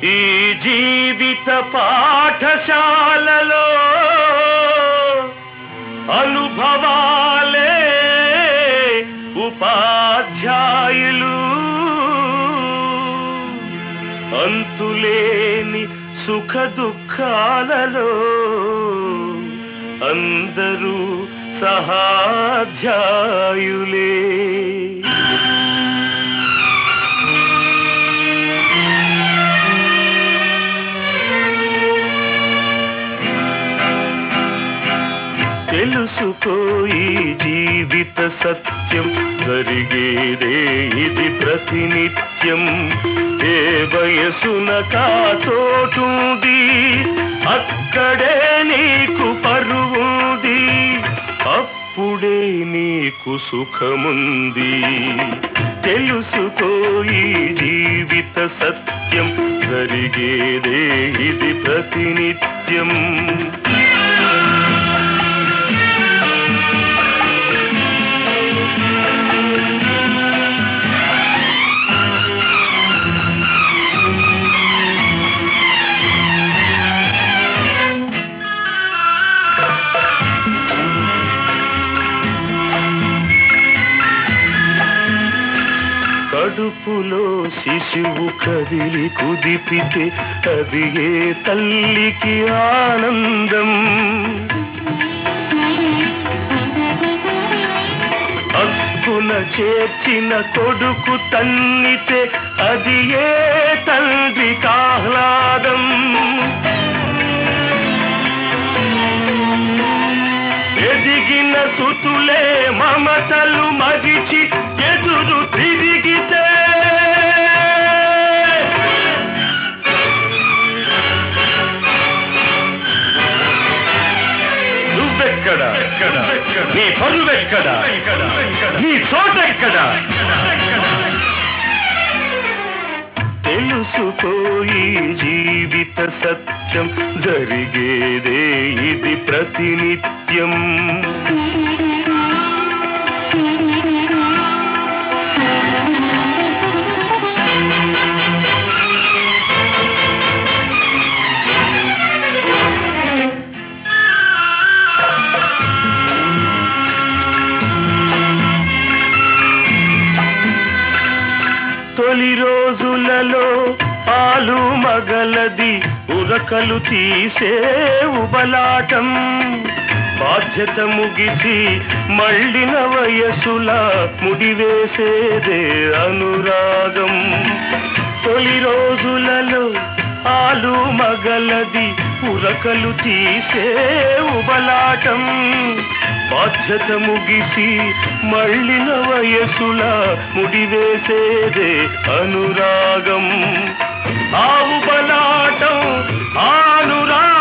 ఈ జీవిత పాఠశాలలో అనుభవాలే ఉపాధ్యాయులు అంతులేని సుఖ దుఃఖాలలో అందరూ సహాధ్యాయులే తెలుసుకోయి జీవిత సత్యం జరిగేదే ఇది ప్రతినిత్యం ఏ వయసున కాచోటుంది అక్కడే నీకు పరువుంది అప్పుడే నీకు సుఖముంది తెలుసుకోయి జీవిత సత్యం జరిగేదే ఇది ప్రతినిత్యం కడుపులో శిశువు కదిలి కుదిపితే అది ఏ తల్లికి ఆనందం హక్కున చేర్చిన కొడుకు తన్నితే అది ఏ తండ్రి కాహ్లాదం ఎదిగిన సుతులే మమతలు మగిచి ఎదురు తిరిగితే నువ్వెక్కడ నీ పరువెక్కడ నీ చోటెక్కడ తెలుసుకోయి జీవిత సత్యం జరిగేదే ఇది ప్రతినిత్యం తొలి రోజులలో పాలు మగలది ఉరకలు తీసే ఉబలాటం బాధ్యత ముగిసి మళ్ళిన వయసుల ముడివేసేదే అనురాగం తొలి రోజులలో ఆలు మగలది ఉరకలు తీసే ఉబలాటం బాధ్యత ముగిసి మళ్ళిన వయసుల ముడివేసేదే అనురాగం ఆవు బలాటం ఆనురాగం